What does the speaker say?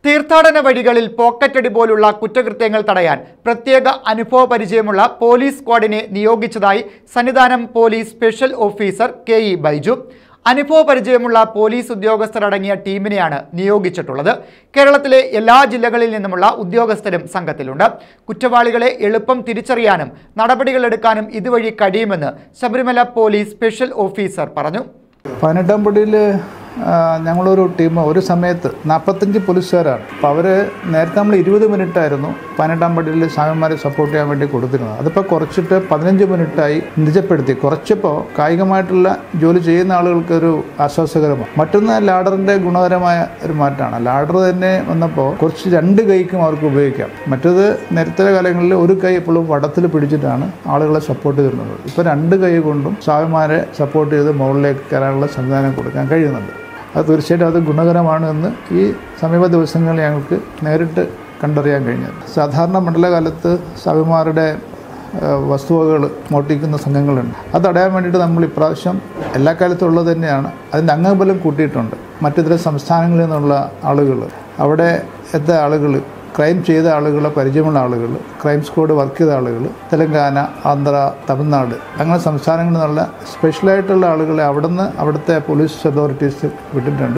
തീർത്ഥാടന വഴികളിൽ പോക്കറ്റടി പോലുള്ള കുറ്റകൃത്യങ്ങൾ തടയാൻ പ്രത്യേക അനുഭവ പരിചയമുള്ള പോലീസ് സ്ക്വാഡിനെ നിയോഗിച്ചതായി Sannidhanam police special officer K E Baiju അനുഭവ പരിചയമുള്ള പോലീസ് ഉദ്യോഗസ്ഥരടങ്ങിയ ടീമിനെയാണ് നിയോഗിച്ചിട്ടുള്ളത് കേരളത്തിലെ എല്ലാ ജില്ലകളിൽ നിന്നുമുള്ള ഉദ്യോഗസ്ഥരും സംഘത്തിലുണ്ട് കുറ്റവാളികളെ എളുപ്പം തിരിച്ചറിയാനും നടപടികളെടുക്കാനും ഇതുവഴി കഴിയുമെന്ന് ശബരിമല പോലീസ് സ്പെഷ്യൽ ഓഫീസർ പറഞ്ഞു പതിനെട്ടാം പടിയിൽ ഞങ്ങളൊരു ടീം ഒരു സമയത്ത് നാൽപ്പത്തഞ്ച് പോലീസുകാരാണ് അപ്പോൾ അവർ നേരത്തെ നമ്മൾ ഇരുപത് മിനിറ്റ് ആയിരുന്നു പതിനെട്ടാം പടിയിൽ സ്വാമിമാരെ സപ്പോർട്ട് ചെയ്യാൻ വേണ്ടി കൊടുത്തിരുന്നത് അതിപ്പോൾ കുറച്ചിട്ട് പതിനഞ്ച് മിനിറ്റായി നിജപ്പെടുത്തി കുറച്ചപ്പോൾ കായികമായിട്ടുള്ള ജോലി ചെയ്യുന്ന ആളുകൾക്ക് ഒരു ആശ്വാസകരമാണ് മറ്റൊന്ന് ലാഡറിൻ്റെ ഗുണകരമായ ഒരു മാറ്റമാണ് ലാഡർ തന്നെ വന്നപ്പോൾ കുറച്ച് രണ്ട് കൈക്കും അവർക്ക് ഉപയോഗിക്കാം മറ്റത് നേരത്തെ കാലങ്ങളിൽ ഒരു കൈ എപ്പോഴും വടത്തിൽ പിടിച്ചിട്ടാണ് ആളുകളെ സപ്പോർട്ട് ചെയ്തിരുന്നത് ഇപ്പോൾ രണ്ട് കൈ കൊണ്ടും സ്വാമിമാരെ സപ്പോർട്ട് ചെയ്ത് മുകളിലേക്ക് കയറാനുള്ള സംവിധാനം കൊടുക്കാൻ കഴിയുന്നുണ്ട് അത് തീർച്ചയായിട്ടും അത് ഗുണകരമാണ് എന്ന് ഈ സമീപ ദിവസങ്ങളിൽ ഞങ്ങൾക്ക് നേരിട്ട് കണ്ടറിയാൻ കഴിഞ്ഞത് സാധാരണ മണ്ഡലകാലത്ത് സ്വാമിമാരുടെ വസ്തുവകൾ മോട്ടിക്കുന്ന സംഘങ്ങളുണ്ട് അത് തടയാൻ വേണ്ടിയിട്ട് നമ്മൾ ഇപ്രാവശ്യം എല്ലാ കാലത്തും ഉള്ളത് തന്നെയാണ് അതിൻ്റെ അംഗബലം കൂട്ടിയിട്ടുണ്ട് മറ്റിതര സംസ്ഥാനങ്ങളിൽ നിന്നുള്ള ആളുകൾ അവിടെ എത്ത ആളുകൾ ക്രൈം ചെയ്ത ആളുകളെ പരിചയമുള്ള ആളുകൾ ക്രൈം സ്ക്വാഡ് വർക്ക് ചെയ്ത ആളുകൾ തെലങ്കാന ആന്ധ്ര തമിഴ്നാട് അങ്ങനെ സംസ്ഥാനങ്ങളിൽ നിന്നുള്ള സ്പെഷ്യലായിട്ടുള്ള ആളുകളെ അവിടുന്ന് അവിടുത്തെ പോലീസ് അതോറിറ്റീസ് വിട്ടിട്ടുണ്ട്